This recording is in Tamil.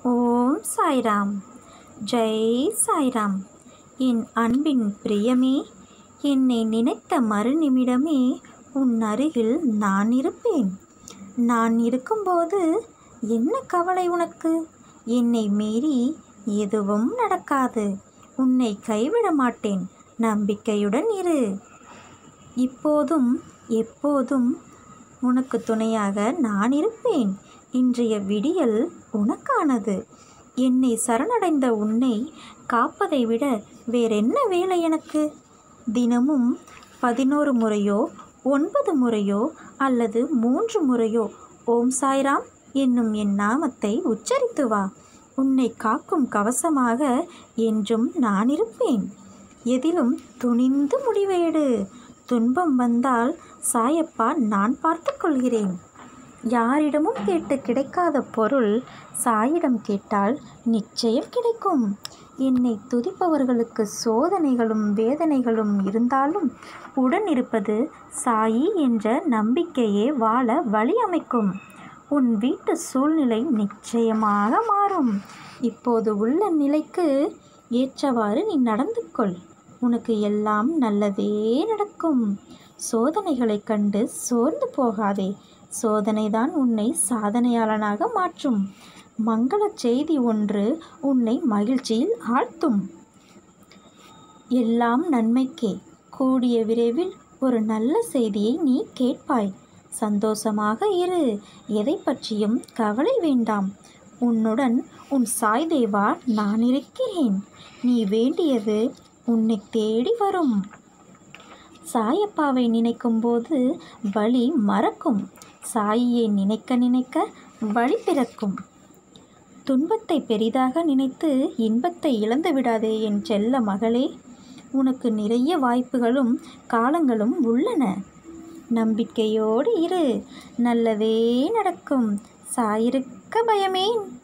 ஓம் சாய்ராம் ஜெய் சாய்ராம் என் அன்பின் பிரியமே என்னை நினைத்த மறுநிமிடமே உன் அருகில் நான் இருப்பேன் நான் இருக்கும்போது என்ன கவலை உனக்கு என்னை மீறி எதுவும் நடக்காது உன்னை கைவிட மாட்டேன் நம்பிக்கையுடன் இரு இப்போதும் எப்போதும் உனக்கு துணையாக நான் இருப்பேன் இன்றைய விடியல் உனக்கானது என்னை சரணடைந்த உன்னை காப்பதை விட வேறென்ன வேலை எனக்கு தினமும் பதினோரு முறையோ ஒன்பது முறையோ அல்லது மூன்று முறையோ ஓம் சாய்ராம் என்னும் என் நாமத்தை உச்சரித்து வா உன்னை காக்கும் கவசமாக என்றும் நான் இருப்பேன் எதிலும் துணிந்து முடிவேடு துன்பம் வந்தால் சாயப்பா நான் பார்த்து கொள்கிறேன் யாரிடமும் கேட்டு கிடைக்காத பொருள் சாயிடம் கேட்டால் நிச்சயம் கிடைக்கும் என்னை துதிப்பவர்களுக்கு சோதனைகளும் வேதனைகளும் இருந்தாலும் உடன் இருப்பது சாயி என்ற நம்பிக்கையே வாழ வழி அமைக்கும் உன் வீட்டு சூழ்நிலை நிச்சயமாக மாறும் இப்போது உள்ள நிலைக்கு ஏற்றவாறு நீ நடந்து கொள் உனக்கு எல்லாம் நல்லதே நடக்கும் சோதனைகளைக் கண்டு சோர்ந்து போகாதே சோதனைதான் உன்னை சாதனையாளனாக மாற்றும் மங்கள செய்தி ஒன்று உன்னை மகிழ்ச்சியில் ஆழ்த்தும் எல்லாம் நன்மைக்கே கூடிய விரைவில் ஒரு நல்ல செய்தியை நீ கேட்பாய் சந்தோஷமாக இரு எதை பற்றியும் கவலை வேண்டாம் உன்னுடன் உன் சாய் தேவா நான் இருக்கிறேன் நீ வேண்டியது உன்னை தேடி வரும் சாயப்பாவை நினைக்கும்போது வழி மறக்கும் சாயியை நினைக்க நினைக்க வழி பிறக்கும் துன்பத்தை பெரிதாக நினைத்து இன்பத்தை இழந்து விடாதே என் செல்ல மகளே உனக்கு நிறைய வாய்ப்புகளும் காலங்களும் உள்ளன நம்பிக்கையோடு இரு நல்லதே நடக்கும் சாயிருக்க பயமேன்